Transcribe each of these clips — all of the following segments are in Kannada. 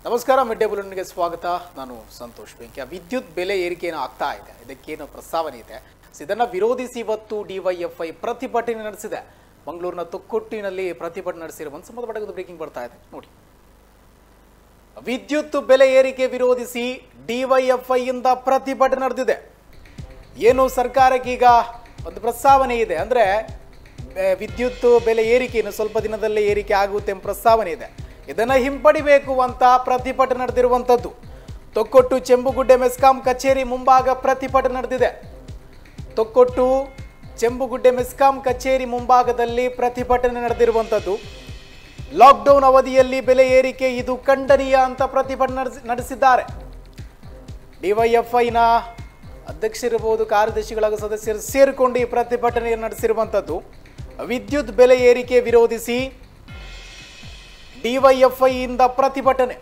ನಮಸ್ಕಾರ ಮಿಡ್ ಡೇ ಬುಲೆಟಿನ್ಗೆ ಸ್ವಾಗತ ನಾನು ಸಂತೋಷ್ ಬೆಂಕಿ ವಿದ್ಯುತ್ ಬೆಲೆ ಏರಿಕೆಯನ್ನು ಆಗ್ತಾ ಇದೆ ಇದಕ್ಕೇನು ಪ್ರಸ್ತಾವನೆ ಇದೆ ಸೊ ಇದನ್ನ ವಿರೋಧಿಸಿ ಇವತ್ತು ಡಿವೈಎಫ್ಐ ಪ್ರತಿಭಟನೆ ನಡೆಸಿದೆ ಮಂಗಳೂರಿನ ತುಕ್ಕೊಟ್ಟಿನಲ್ಲಿ ಪ್ರತಿಭಟನೆ ನಡೆಸಿರುವ ಒಂದು ಸಂಬಂಧಪಟ್ಟ ಬ್ರೇಕಿಂಗ್ ಬರ್ತಾ ಇದೆ ನೋಡಿ ವಿದ್ಯುತ್ ಬೆಲೆ ಏರಿಕೆ ವಿರೋಧಿಸಿ ಡಿವೈಎಫ್ಐ ಇಂದ ಪ್ರತಿಭಟನೆ ನಡೆದಿದೆ ಏನು ಸರ್ಕಾರಕ್ಕೀಗ ಒಂದು ಪ್ರಸ್ತಾವನೆ ಇದೆ ಅಂದ್ರೆ ಆ, ವಿದ್ಯುತ್ ಬೆಲೆ ಏರಿಕೆ ಇನ್ನು ಸ್ವಲ್ಪ ದಿನದಲ್ಲೇ ಏರಿಕೆ ಆಗುತ್ತೆ ಎಂಬ ಪ್ರಸ್ತಾವನೆ ಇದೆ ಇದನ್ನ ಹಿಂಪಡಿಬೇಕು ಅಂತ ಪ್ರತಿಭಟನೆ ನಡೆದಿರುವಂಥದ್ದು ತೊಕ್ಕೊಟ್ಟು ಚೆಂಬುಗುಡ್ಡೆ ಮೆಸ್ಕಾಂ ಕಚೇರಿ ಮುಂಭಾಗ ಪ್ರತಿಭಟನೆ ನಡೆದಿದೆ ತೊಕ್ಕೊಟ್ಟು ಚೆಂಬುಗುಡ್ಡೆ ಮೆಸ್ಕಾಂ ಕಚೇರಿ ಮುಂಭಾಗದಲ್ಲಿ ಪ್ರತಿಭಟನೆ ನಡೆದಿರುವಂಥದ್ದು ಲಾಕ್ಡೌನ್ ಅವಧಿಯಲ್ಲಿ ಬೆಲೆ ಏರಿಕೆ ಇದು ಖಂಡನೀಯ ಅಂತ ಪ್ರತಿಭಟನೆ ನಡೆಸಿ- ನಡೆಸಿದ್ದಾರೆ ಡಿವೈಎಫ್ಐನ ಅಧ್ಯಕ್ಷರಿರ್ಬೋದು ಕಾರ್ಯದರ್ಶಿಗಳ ಸದಸ್ಯರು ಸೇರಿಕೊಂಡು ಈ ಪ್ರತಿಭಟನೆಯನ್ನು ನಡೆಸಿರುವಂಥದ್ದು ವಿದ್ಯುತ್ ಬೆಲೆ ಏರಿಕೆ ವಿರೋಧಿಸಿ ಡಿವೈಎಫ್ಐ ಇಂದ ಪ್ರತಿಭಟನೆ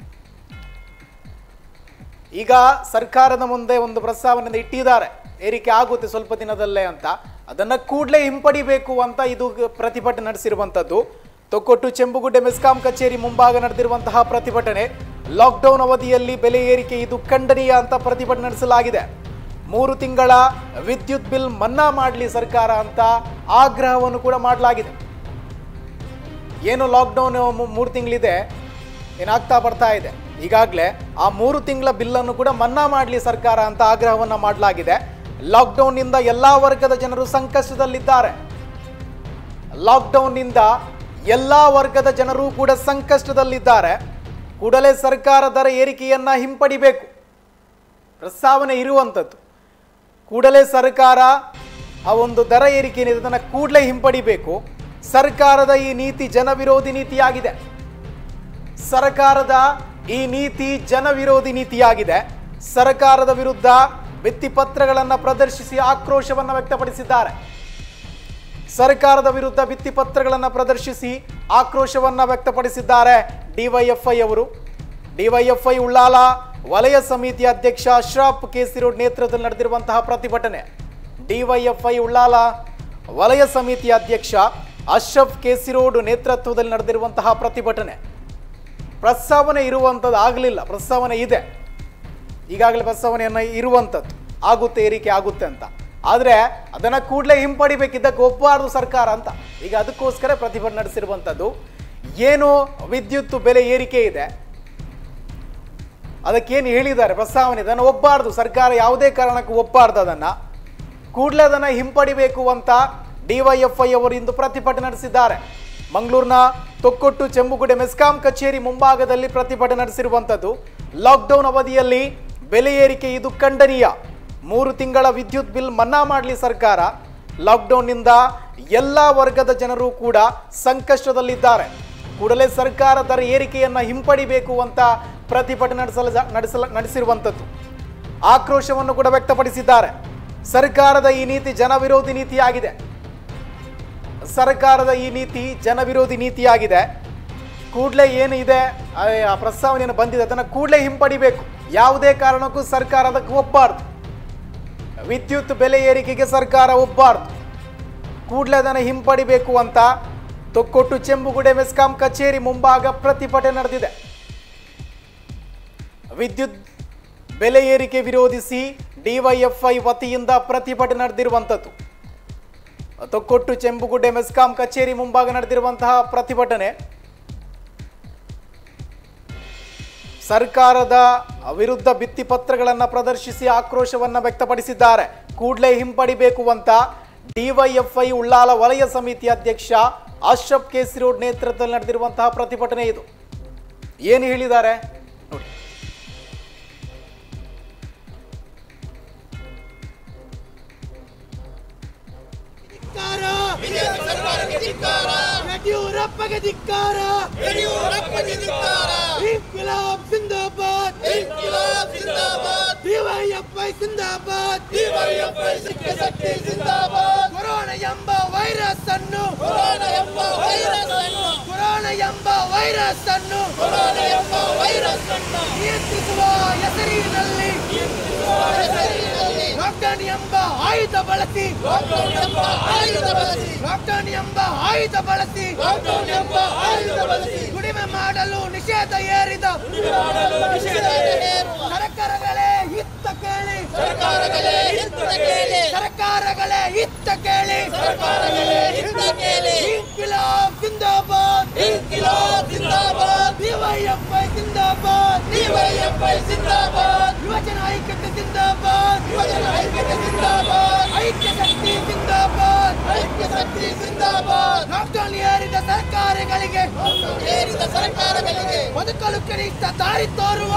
ಈಗ ಸರ್ಕಾರದ ಮುಂದೆ ಒಂದು ಪ್ರಸ್ತಾವನೆ ಇಟ್ಟಿದ್ದಾರೆ ಏರಿಕೆ ಆಗುತ್ತೆ ಸ್ವಲ್ಪ ದಿನದಲ್ಲೇ ಅಂತ ಅದನ್ನ ಕೂಡಲೇ ಹಿಂಪಡಿಬೇಕು ಅಂತ ಇದು ಪ್ರತಿಭಟನೆ ನಡೆಸಿರುವಂಥದ್ದು ತೊಕ್ಕೊಟ್ಟು ಚೆಂಬುಗುಡ್ಡೆ ಮೆಸ್ಕಾಂ ಕಚೇರಿ ಮುಂಭಾಗ ನಡೆದಿರುವಂತಹ ಪ್ರತಿಭಟನೆ ಲಾಕ್ಡೌನ್ ಅವಧಿಯಲ್ಲಿ ಬೆಲೆ ಏರಿಕೆ ಇದು ಖಂಡನೀಯ ಅಂತ ಪ್ರತಿಭಟನೆ ನಡೆಸಲಾಗಿದೆ ಮೂರು ತಿಂಗಳ ವಿದ್ಯುತ್ ಬಿಲ್ ಮನ್ನಾ ಮಾಡಲಿ ಸರ್ಕಾರ ಅಂತ ಆಗ್ರಹವನ್ನು ಕೂಡ ಮಾಡಲಾಗಿದೆ ಏನು ಲಾಕ್ಡೌನ್ ಮೂರು ತಿಂಗಳಿದೆ ಏನಾಗ್ತಾ ಬರ್ತಾ ಇದೆ ಈಗಾಗಲೇ ಆ ಮೂರು ತಿಂಗಳ ಬಿಲ್ಲನ್ನು ಕೂಡ ಮನ್ನಾ ಮಾಡಲಿ ಸರ್ಕಾರ ಅಂತ ಆಗ್ರಹವನ್ನು ಮಾಡಲಾಗಿದೆ ಲಾಕ್ಡೌನ್ನಿಂದ ಎಲ್ಲ ವರ್ಗದ ಜನರು ಸಂಕಷ್ಟದಲ್ಲಿದ್ದಾರೆ ಲಾಕ್ಡೌನ್ನಿಂದ ಎಲ್ಲ ವರ್ಗದ ಜನರು ಕೂಡ ಸಂಕಷ್ಟದಲ್ಲಿದ್ದಾರೆ ಕೂಡಲೇ ಸರ್ಕಾರ ದರ ಏರಿಕೆಯನ್ನ ಹಿಂಪಡಿಬೇಕು ಪ್ರಸ್ತಾವನೆ ಇರುವಂಥದ್ದು ಕೂಡಲೇ ಸರ್ಕಾರ ಆ ಒಂದು ದರ ಏರಿಕೆ ಏನಿದೆ ಅದನ್ನು ಕೂಡಲೇ ಹಿಂಪಡಿಬೇಕು ಸರ್ಕಾರದ ಈ ನೀತಿ ಜನವಿರೋಧಿ ನೀತಿಯಾಗಿದೆ ಸರ್ಕಾರದ ಈ ನೀತಿ ಜನವಿರೋಧಿ ನೀತಿಯಾಗಿದೆ ಸರ್ಕಾರದ ವಿರುದ್ಧ ಭಿತ್ತಿಪತ್ರಗಳನ್ನು ಪ್ರದರ್ಶಿಸಿ ಆಕ್ರೋಶವನ್ನು ವ್ಯಕ್ತಪಡಿಸಿದ್ದಾರೆ ಸರ್ಕಾರದ ವಿರುದ್ಧ ಭಿತ್ತಿಪತ್ರಗಳನ್ನು ಪ್ರದರ್ಶಿಸಿ ಆಕ್ರೋಶವನ್ನ ವ್ಯಕ್ತಪಡಿಸಿದ್ದಾರೆ ಡಿವೈಎಫ್ಐ ಅವರು ಡಿವೈಎಫ್ಐ ಉಳ್ಳಾಲ ವಲಯ ಸಮಿತಿ ಅಧ್ಯಕ್ಷ ಅಶ್ರಾಫ್ ಕೇಸಿರೋಡ್ ನೇತೃತ್ವದಲ್ಲಿ ನಡೆದಿರುವಂತಹ ಪ್ರತಿಭಟನೆ ಡಿವೈಎಫ್ಐ ಉಳ್ಳಾಲ ವಲಯ ಸಮಿತಿ ಅಧ್ಯಕ್ಷ ಅಶ್ರಫ್ ಕೇಸಿರೋಡ್ ನೇತೃತ್ವದಲ್ಲಿ ನಡೆದಿರುವಂತಹ ಪ್ರತಿಭಟನೆ ಪ್ರಸ್ತಾವನೆ ಇರುವಂಥದ್ದು ಆಗಲಿಲ್ಲ ಪ್ರಸ್ತಾವನೆ ಇದೆ ಈಗಾಗಲೇ ಪ್ರಸ್ತಾವನೆಯನ್ನು ಇರುವಂಥದ್ದು ಆಗುತ್ತೆ ಏರಿಕೆ ಆಗುತ್ತೆ ಅಂತ ಆದರೆ ಅದನ್ನು ಕೂಡಲೇ ಹಿಂಪಡಿಬೇಕಿದ್ದಕ್ಕೆ ಒಪ್ಪಬಾರ್ದು ಸರ್ಕಾರ ಅಂತ ಈಗ ಅದಕ್ಕೋಸ್ಕರ ಪ್ರತಿಭಟನೆ ನಡೆಸಿರುವಂಥದ್ದು ಏನು ವಿದ್ಯುತ್ ಬೆಲೆ ಏರಿಕೆ ಇದೆ ಅದಕ್ಕೇನು ಹೇಳಿದ್ದಾರೆ ಪ್ರಸ್ತಾವನೆ ಇದನ್ನು ಒಪ್ಪಬಾರ್ದು ಸರ್ಕಾರ ಯಾವುದೇ ಕಾರಣಕ್ಕೂ ಒಪ್ಪಬಾರ್ದು ಅದನ್ನು ಕೂಡಲೇ ಅದನ್ನು ಹಿಂಪಡಿಬೇಕು ಅಂತ ಡಿವೈಎಫ್ಐ ಅವರು ಇಂದು ಪ್ರತಿಭಟನೆ ನಡೆಸಿದ್ದಾರೆ ಮಂಗಳೂರಿನ ತೊಕ್ಕೊಟ್ಟು ಚೆಂಬುಗುಡೆ ಮೆಸ್ಕಾಂ ಕಚೇರಿ ಮುಂಭಾಗದಲ್ಲಿ ಪ್ರತಿಭಟನೆ ನಡೆಸಿರುವಂಥದ್ದು ಲಾಕ್ಡೌನ್ ಅವಧಿಯಲ್ಲಿ ಬೆಲೆ ಏರಿಕೆ ಇದು ಖಂಡನೀಯ ಮೂರು ತಿಂಗಳ ವಿದ್ಯುತ್ ಬಿಲ್ ಮನ್ನಾ ಮಾಡಲಿ ಸರ್ಕಾರ ಲಾಕ್ಡೌನ್ನಿಂದ ಎಲ್ಲ ವರ್ಗದ ಜನರು ಕೂಡ ಸಂಕಷ್ಟದಲ್ಲಿದ್ದಾರೆ ಕೂಡಲೇ ಸರ್ಕಾರ ದರ ಏರಿಕೆಯನ್ನ ಹಿಂಪಡಿಬೇಕು ಅಂತ ಪ್ರತಿಭಟನೆ ನಡೆಸಲ ನಡೆಸಲ ನಡೆಸಿರುವಂಥದ್ದು ಆಕ್ರೋಶವನ್ನು ಕೂಡ ವ್ಯಕ್ತಪಡಿಸಿದ್ದಾರೆ ಸರ್ಕಾರದ ಈ ನೀತಿ ಜನವಿರೋಧಿ ನೀತಿಯಾಗಿದೆ ಸರ್ಕಾರದ ಈ ನೀತಿ ಜನವಿರೋಧಿ ನೀತಿಯಾಗಿದೆ ಕೂಡಲೇ ಏನು ಇದೆ ಆ ಆ ಪ್ರಸ್ತಾವನೆಯನ್ನು ಬಂದಿದೆ ಅದನ್ನು ಕೂಡಲೇ ಹಿಂಪಡಿಬೇಕು ಯಾವುದೇ ಕಾರಣಕ್ಕೂ ಸರ್ಕಾರ ಅದಕ್ಕೆ ಒಪ್ಪಬಾರ್ದು ವಿದ್ಯುತ್ ಬೆಲೆ ಏರಿಕೆಗೆ ಸರ್ಕಾರ ಒಪ್ಪಬಾರ್ದು ಕೂಡಲೇ ಅದನ್ನು ಹಿಂಪಡಿಬೇಕು ಅಂತ ತೊಕ್ಕೊಟ್ಟು ಚೆಂಬುಗುಡೆ ಮೆಸ್ಕಾಂ ಕಚೇರಿ ಮುಂಭಾಗ ಪ್ರತಿಭಟನೆ ನಡೆದಿದೆ ವಿದ್ಯುತ್ ಬೆಲೆ ಏರಿಕೆ ವಿರೋಧಿಸಿ ಡಿವೈಎಫ್ಐ ವತಿಯಿಂದ ಪ್ರತಿಭಟನೆ ನಡೆದಿರುವಂಥದ್ದು ತೊಕ್ಕೊಟ್ಟು ಚೆಂಬುಗುಡ್ಡೆ ಮೆಸ್ಕಾಂ ಕಚೇರಿ ಮುಂಭಾಗ ನಡೆದಿರುವಂತಹ ಪ್ರತಿಭಟನೆ ಸರ್ಕಾರದ ವಿರುದ್ಧ ಭಿತ್ತಿಪತ್ರಗಳನ್ನು ಪ್ರದರ್ಶಿಸಿ ಆಕ್ರೋಶವನ್ನು ವ್ಯಕ್ತಪಡಿಸಿದ್ದಾರೆ ಕೂಡಲೇ ಹಿಂಪಡಿಬೇಕು ಅಂತ ಡಿವೈಎಫ್ಐ ಉಳ್ಳಾಲ ವಲಯ ಸಮಿತಿ ಅಧ್ಯಕ್ಷ ಅಶ್ರಫ್ ಕೇಸರಿರೋಡ್ ನೇತೃತ್ವದಲ್ಲಿ ನಡೆದಿರುವಂತಹ ಪ್ರತಿಭಟನೆ ಇದು ಏನು ಹೇಳಿದ್ದಾರೆ ನೋಡಿ ಧಿಕ್ಕಾರ ಯಡಿಯೂರಪ್ಪಗೆ ಧಿಕ್ಕಾರ ಇನ್ಕಿಲಾಬ್ ಜಿಂದಾಬಾದ್ ಡಿವೈಎಫ್ಐ ಜಿಂದಾಬಾದ್ ಕೊರೋನಾ ಎಂಬ ವೈರಸ್ ಅನ್ನು ಕೊರೋನಾ ಎಂಬ ವೈರಸ್ ಅನ್ನು ನಿಯಂತ್ರಿಸುವ ಹೆಸರಿನಲ್ಲಿ ಲಾಕ್ಡೌನ್ ಎಂಬ ಆಯುಧ ಬಳಸಿ ಲಾಕ್ಡೌನ್ ಎಂಬ ಆಯುಧ ಬಳಸಿ ದುಡಿಮೆ ಮಾಡಲು ನಿಷೇಧ ಏರಿದ ಕೇಳಿ ಸರ್ಕಾರಗಳೇ ಹಿತ ಕೇಳಿ ಇನ್ಕಿಲಾಬ್ ಜಿಂದಾಬಾದ್ ಇನ್ಕಿಲಾಬ್ ಜಿಂದಾಬಾದ್ ಡಿವೈಎಫ್ಐ ಜಿಂದಾಬಾದ್ ಡಿವೈಎಫ್ಐ ಜಿಂದಾಬಾದ್ ಯುವಜನ ಐಕ್ಯತೆ ಜಿಂದಾಬಾದ್ ಯುವಜನ ಐಕ್ಯತೆ ಜಿಂದಾಬಾದ್ ಐಕ್ಯ ಶಕ್ತಿ ಜಿಂದಾಬಾದ್ ಐಕ್ಯ ಶಕ್ತಿ ಜಿಂದಾಬಾದ್ ಲಾಕ್ಡೌನ್ ಏರಿದ ಸರ್ಕಾರಗಳಿಗೆ ಏರಿದ ಸರ್ಕಾರಗಳಿಗೆ ಬದುಕಲು ಕನಿಷ್ಠ ದಾರಿ ತೋರುವ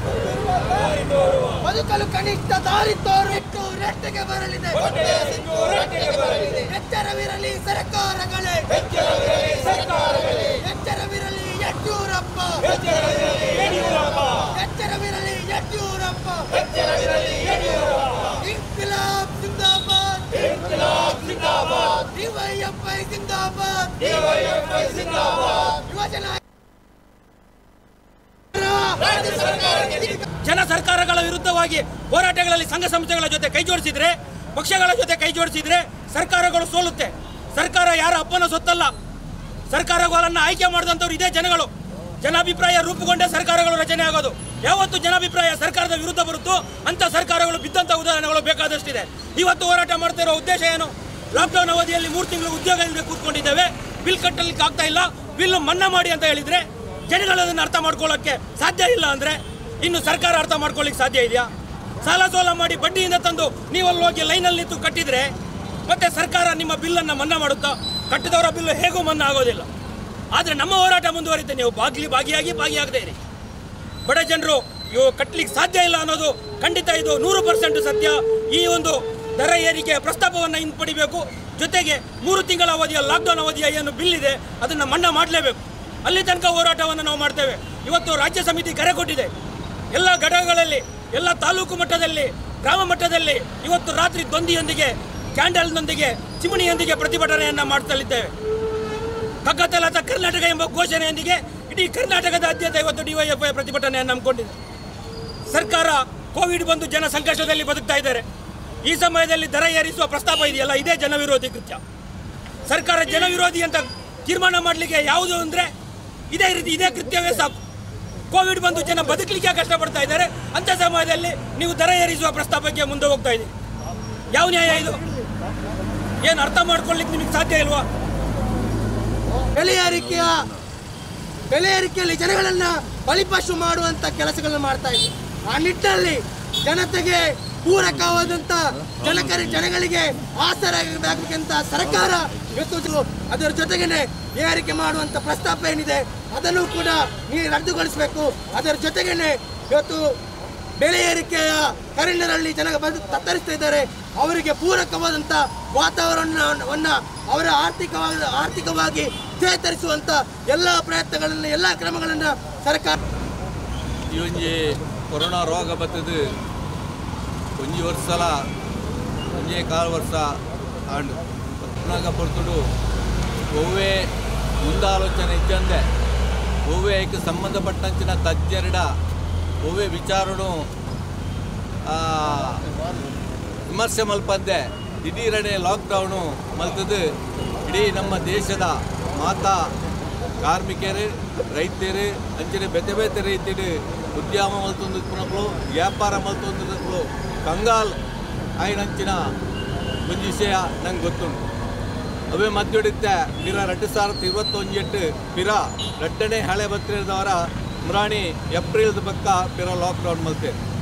ಬದುಕಲು ಕನಿಷ್ಠ ದಾರಿ ತೋರಿಟ್ಟು ರೆಟ್ಟಿಗೆ ಬರಲಿದೆ ಎಚ್ಚರವಿರಲಿ ಸರ್ಕಾರಗಳೇ ಎಚ್ಚರವಿರಲಿ ಯಡಿಯೂರಪ್ಪ ಎಚ್ಚರವಿರಲಿ ಯಡಿಯೂರಪ್ಪ ಇನ್ಕಿಲಾಬ್ ಜಿಂದಾಬಾದ್ ಡಿವೈಎಫ್ಐ ಜಿಂದಾಬಾದ್ ಯುವಜನ ರಾಜ್ಯ ಸರ್ಕಾರಕ್ಕೆ ಜನ ಸರ್ಕಾರಗಳ ವಿರುದ್ಧವಾಗಿ ಹೋರಾಟಗಳಲ್ಲಿ ಸಂಘ ಸಂಸ್ಥೆಗಳ ಜೊತೆ ಕೈ ಜೋಡಿಸಿದ್ರೆ ಪಕ್ಷಗಳ ಜೊತೆ ಕೈ ಜೋಡಿಸಿದ್ರೆ ಸರ್ಕಾರಗಳು ಸೋಲುತ್ತೆ ಸರ್ಕಾರ ಯಾರ ಅಪ್ಪನ ಸೊತ್ತಲ್ಲ ಸರ್ಕಾರಗಳನ್ನು ಆಯ್ಕೆ ಮಾಡಿದಂಥವ್ರು ಇದೇ ಜನಗಳು ಜನಾಭಿಪ್ರಾಯ ರೂಪುಗೊಂಡೇ ಸರ್ಕಾರಗಳು ರಚನೆ ಆಗೋದು ಯಾವತ್ತು ಜನಾಭಿಪ್ರಾಯ ಸರ್ಕಾರದ ವಿರುದ್ಧ ಬರುತ್ತೋ ಅಂತ ಸರ್ಕಾರಗಳು ಬಿದ್ದಂಥ ಉದಾಹರಣೆಗಳು ಬೇಕಾದಷ್ಟಿದೆ ಇವತ್ತು ಹೋರಾಟ ಮಾಡ್ತಾ ಇರೋ ಉದ್ದೇಶ ಏನು ಲಾಕ್ಡೌನ್ ಅವಧಿಯಲ್ಲಿ ಮೂರು ತಿಂಗಳು ಉದ್ಯೋಗ ಇಲ್ಲದೆ ಕೂತ್ಕೊಂಡಿದ್ದೇವೆ ಬಿಲ್ ಕಟ್ಟಲಿಕ್ಕೆ ಆಗ್ತಾ ಇಲ್ಲ ಬಿಲ್ ಮನ್ನಾ ಮಾಡಿ ಅಂತ ಹೇಳಿದ್ರೆ ಜನಗಳು ಅದನ್ನು ಅರ್ಥ ಮಾಡ್ಕೊಳ್ಳೋಕ್ಕೆ ಸಾಧ್ಯ ಇಲ್ಲ ಅಂದ್ರೆ ಇನ್ನು ಸರ್ಕಾರ ಅರ್ಥ ಮಾಡ್ಕೊಳ್ಳಿಕ್ಕೆ ಸಾಧ್ಯ ಇದೆಯಾ ಸಾಲ ಸೋಲ ಮಾಡಿ ಬಡ್ಡಿಯಿಂದ ತಂದು ನೀವಲ್ಲಿ ಹೋಗಿ ಲೈನಲ್ಲಿ ನಿಂತು ಕಟ್ಟಿದ್ರೆ ಮತ್ತೆ ಸರ್ಕಾರ ನಿಮ್ಮ ಬಿಲ್ಲನ್ನು ಮನ್ನಾ ಮಾಡುತ್ತಾ ಕಟ್ಟಿದವರ ಬಿಲ್ಲು ಹೇಗೂ ಮನ್ನಾ ಆಗೋದಿಲ್ಲ ಆದರೆ ನಮ್ಮ ಹೋರಾಟ ಮುಂದುವರಿತೆ ನೀವು ಬಾಗ್ಲಿ ಭಾಗಿಯಾಗಿ ಭಾಗಿಯಾಗದೇ ಇರಿ ಬಡ ಜನರು ಇವು ಕಟ್ಟಲಿಕ್ಕೆ ಸಾಧ್ಯ ಇಲ್ಲ ಅನ್ನೋದು ಖಂಡಿತ ಇದು ನೂರು ಪರ್ಸೆಂಟ್ ಸತ್ಯ ಈ ಒಂದು ದರ ಏರಿಕೆಯ ಪ್ರಸ್ತಾಪವನ್ನು ಹಿಂಪಡಿಬೇಕು ಜೊತೆಗೆ ಮೂರು ತಿಂಗಳ ಅವಧಿಯ ಲಾಕ್ಡೌನ್ ಅವಧಿಯ ಏನು ಬಿಲ್ ಇದೆ ಅದನ್ನು ಮನ್ನಾ ಮಾಡಲೇಬೇಕು ಅಲ್ಲಿ ತನಕ ಹೋರಾಟವನ್ನು ನಾವು ಮಾಡ್ತೇವೆ ಇವತ್ತು ರಾಜ್ಯ ಸಮಿತಿ ಕರೆ ಕೊಟ್ಟಿದೆ ಎಲ್ಲ ಘಟಕಗಳಲ್ಲಿ ಎಲ್ಲ ತಾಲೂಕು ಮಟ್ಟದಲ್ಲಿ ಗ್ರಾಮ ಮಟ್ಟದಲ್ಲಿ ಇವತ್ತು ರಾತ್ರಿ ದೊಂದಿಯೊಂದಿಗೆ ಕ್ಯಾಂಡಲ್ನೊಂದಿಗೆ ಚಿಮಣಿಯೊಂದಿಗೆ ಪ್ರತಿಭಟನೆಯನ್ನು ಮಾಡ್ತಲಿದ್ದೇವೆ ಕಗ್ಗತ್ತಲಾದ ಕರ್ನಾಟಕ ಎಂಬ ಘೋಷಣೆಯೊಂದಿಗೆ ಇಡೀ ಕರ್ನಾಟಕದ ಅದ್ಯತೆ ಇವತ್ತು ಡಿವೈಎಫ್ಐ ಪ್ರತಿಭಟನೆಯನ್ನು ಹಮ್ಮಿಕೊಂಡಿದೆ ಸರ್ಕಾರ ಕೋವಿಡ್ ಬಂದು ಜನ ಸಂಕಷ್ಟದಲ್ಲಿ ಬದುಕ್ತಾ ಇದ್ದಾರೆ ಈ ಸಮಯದಲ್ಲಿ ದರ ಏರಿಸುವ ಪ್ರಸ್ತಾಪ ಇದೆಯಲ್ಲ ಇದೇ ಜನವಿರೋಧಿ ಕೃತ್ಯ ಸರ್ಕಾರ ಜನವಿರೋಧಿ ಅಂತ ತೀರ್ಮಾನ ಮಾಡಲಿಕ್ಕೆ ಯಾವುದು ಅಂದರೆ ಇದೇ ರೀತಿ ಇದೇ ಕೃತ್ಯವೇ ಸಾಕು ಕೋವಿಡ್ ಬಂದು ಜನ ಬದುಕಲಿಕ್ಕೆ ಕಷ್ಟಪಡ್ತಾ ಇದ್ದಾರೆ ಅಂಥ ಸಮಯದಲ್ಲಿ ನೀವು ದರ ಏರಿಸುವ ಪ್ರಸ್ತಾಪಕ್ಕೆ ಮುಂದೆ ಹೋಗ್ತಾ ಇದ್ದೀರಿ ಯಾವ ನ್ಯಾಯ ಇದು ಏನು ಅರ್ಥ ಮಾಡ್ಕೊಳ್ಳಿಕ್ಕೆ ನಿಮಗೆ ಸಾಧ್ಯ ಇಲ್ವಾ ಬೆಲೆ ಏರಿಕೆಯ ಬೆಲೆ ಏರಿಕೆಯಲ್ಲಿ ಜನಗಳನ್ನ ಬಲಿಪಶು ಮಾಡುವಂತ ಕೆಲಸಗಳನ್ನ ಮಾಡ್ತಾ ಇದ್ವಿ ಆ ನಿಟ್ಟಿನಲ್ಲಿ ಜನತೆಗೆ ಪೂರಕವಾದಂತ ಜನಕರಿ ಜನಗಳಿಗೆ ಆಸರಾಗಬೇಕಂತ ಸರ್ಕಾರ ಇವತ್ತು ಅದರ ಜೊತೆಗೇನೆ ಏರಿಕೆ ಮಾಡುವಂತ ಪ್ರಸ್ತಾಪ ಏನಿದೆ ಅದನ್ನು ಕೂಡ ನೀವು ರದ್ದುಗೊಳಿಸಬೇಕು ಅದರ ಜೊತೆಗೇನೆ ಇವತ್ತು ಬೆಲೆ ಏರಿಕೆಯ ಕರೆಂಡರಲ್ಲಿ ಜನ ಬಂದು ತತ್ತರಿಸ್ತಾ ಇದ್ದಾರೆ ಅವರಿಗೆ ಪೂರಕವಾದಂಥ ವಾತಾವರಣವನ್ನ ಅವರ ಆರ್ಥಿಕವಾಗಿ ಆರ್ಥಿಕವಾಗಿ ಚೇತರಿಸುವಂತ ಎಲ್ಲ ಪ್ರಯತ್ನಗಳನ್ನು ಎಲ್ಲ ಕ್ರಮಗಳನ್ನು ಸರ್ಕಾರ ಈ ಒಂಜಿ ಕೊರೋನಾ ರೋಗ ಬತ್ತದು ಒಂಜಿ ವರ್ಷಲ ಒಂಜೇ ಕಾಲು ವರ್ಷ ಆಂಡು ಪುನಃ ಪೊರ್ತುಡು ಒವ್ವೇ ಮುಂದಾಲೋಚನೆ ಇದ್ದಂದೆ ಒವ್ವೇ ಐಕ್ಕೆ ಸಂಬಂಧಪಟ್ಟಂಚಿನ ತಜ್ಞರಿಡ ಒವ್ವೇ ವಿಚಾರನು ಆ, ವಿಮರ್ಶೆ ಮಲ್ಪಂದೆ ದಿಢೀರನೆ ಲಾಕ್ಡೌನು ಮಲ್ತದು ಇಡೀ ನಮ್ಮ ದೇಶದ ಮಾತಾ ಕಾರ್ಮಿಕರು ರೈತರು ಅಂಚನೆ ಬೆತೆ ಬೆತೆ ರೈತರು ಉದ್ಯಮ ಮಲ್ತೊಂದಿಪ್ಪನಗಳು ವ್ಯಾಪಾರ ಮಲ್ತೊಂದಿಪ್ಪಲು ಕಂಗಾಲ್ ಆಯ್ನಂಚಿನ ಒಂದು ವಿಷಯ ನಂಗೆ ಗೊತ್ತುಂಟು ಅವೇ ಮಧ್ಯೊಡಿತ್ತೆ ಪಿರ ಎರಡು ಸಾವಿರದ ಇರುವತ್ತೊಂಜೆಟ್ಟು ಪಿರ ರಟ್ಟನೆ ಹಳೆ ಬತ್ತಿರದವರ ಮುರಾಣಿ ಏಪ್ರಿಲ್ದ ಪಕ್ಕ ಪಿರ ಲಾಕ್ಡೌನ್ ಮಲ್ತೇನೆ